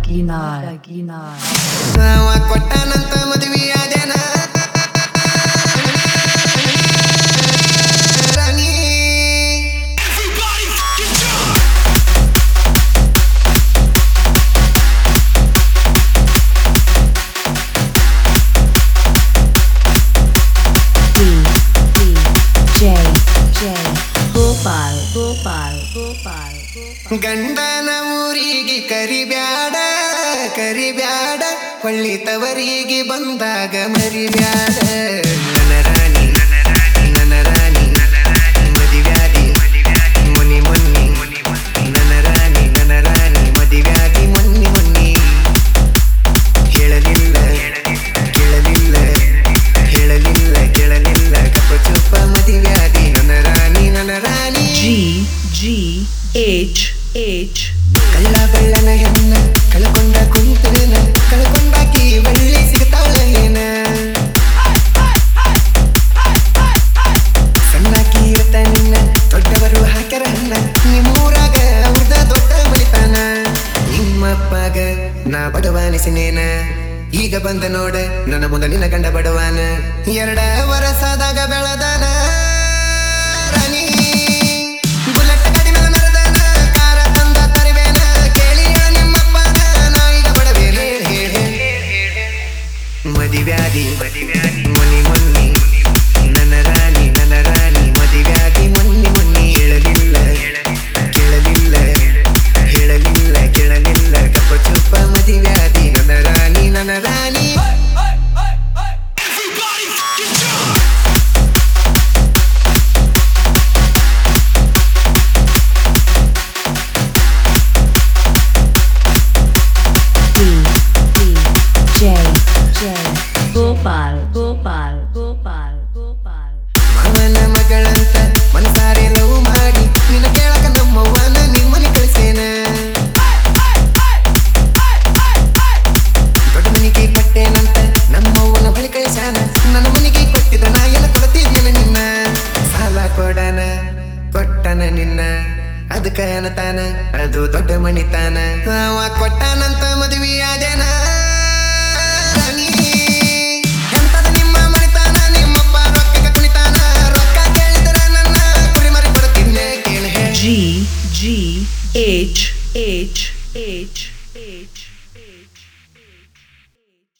Ginai. Ginai. ಅವ ಕೊಟ್ಟನಂತ ಮದುವೆಯಾದೆನ ರಾಣಿ D. D. J. J. Gopal. Gopal. Gopal. Gopal. ಗಂಡನ ಊರಿಗೆ ಕರಿಬ್ಯಾಡ ಕರಿಬ್ಯಾಡ ಹೊಳ್ಳಿ ತವರಿಗೆ ಬಂದಾಗ ಮರಿಬ್ಯಾಡ ನನ್ನ ರಾಣಿ ನನ್ನ ರಾಣಿ ಮದಿವ್ಯಾದಿ ಮುನಿ ಮುನ್ನಿ ನನ್ನ ರಾಣಿ ನನ್ನ ರಾಣಿ ಮದಿವ್ಯಾದಿ ಮುನ್ನಿ ಮುನ್ನಿ ಹೇಳಲಿಲ್ಲ ಕೇಳಲಿಲ್ಲ ಹೇಳಲಿಲ್ಲ ಕೇಳಲಿಲ್ಲ ಕಪ್ಪ ಚುಪ್ಪ ಮದಿವ್ಯಾದಿ ನನ್ನ ರಾಣಿ ನನ್ನ ರಾಣಿ G. G. H. H. ಕಳ್ಳ ಬೆಳ್ಳನ ಹೆಣ್ಣ ಕಳ್ಕೊಂಡ ಕುಂತೇನ ಕಳ್ಕೊಂಡಾಕಿ ಬಳ್ಳಿ ಸಿಗ್ತಾಳ ಏನ ಸಣ್ಣಾಕಿ ಇರ್ತ ನಿನ್ನ ದೊಡ್ಡವರು ಹಾಕ್ಯಾರ ಹಣ್ಣ ನಿಮ್ಮೂರಾಗ ಅವ್ರದ ದೊಡ್ಡ ಮಳಿತಾನ ನಿಮ್ಮಪ್ಪಗ ನಾ ಬಡವಾನಿಸಿನೇನ ಈಗ ಬಂದ ನೋಡ ನನ್ನ ಮುಂದ ನಿನ್ನ ಗಂಡ ಬಡವಾನ ಎರಡ ವರಸದಾಗ ಬೆಳದನ ರಾಣಿ ಬುಲೆಟ್ ಗಾಡಿ ಮೇಲೆ ಮೆರೆದನ ಕಾರ ತಂದ ತರಿವೇನ ಕೇಳಿ ಹೇಳ ನಿಮ್ಮಪ್ಪನ ನಾ ಈಗ ಬಡವೇನ ಮದಿವ್ಯಾದಿ ಮುನಿ ಮುನ್ನಿ ನನ್ನ ರಾಣಿ ನನ್ನ ರಾಣಿ ಮದಿವ್ಯಾದಿ ಮುನ್ನಿ ಮುನ್ನಿ ಹೇಳಲಿಲ್ಲ ಕೇಳಲಿಲ್ಲ ಹೇಳಲಿಲ್ಲ ಕೇಳಲಿಲ್ಲ ಕಪ್ಪ ಚುಪ್ಪ ಮದಿವ್ಯಾದಿ ನನ್ನ ರಾಣಿ ನನ್ನ ರಾಣಿ D. D. J. J. Gopal. Gopal. Gopal. Gopal. ಮಾವನ ಮಗಳಂತ ಮನಸಾರೆ ಲವ್ ಮಾಡಿ ನಿನ್ನ ಕೇಳಕ ನಮ್ಮವ್ವನ ನಿಮ್ಮನೆ ಕಳಿಸೇನ ದೊಡ್ಡ ಮನೆಗೆ ಕೊಟ್ಟೇನಂತ ನಮ್ಮವ್ವನ ಬಳಿ ಕಳಿಸಾನ ನನ್ನ ಮನೆಗೆ ಕೊಟ್ಟಿದ್ದ ನಾ ಎಲ್ಲ ಕೊಡ್ತಿದ್ದೇನೆ ನಿನ್ನ ಸಾಲ ಕೊಡನ ಕೊಟ್ಟನ ನಿನ್ನ ಅದಕ್ಕ ತಾನ ಅದು ದೊಡ್ಡ ಮಣಿತಾನ ಅವ ಕೊಟ್ಟನಂತ ಮದುವೆಯಾದೆ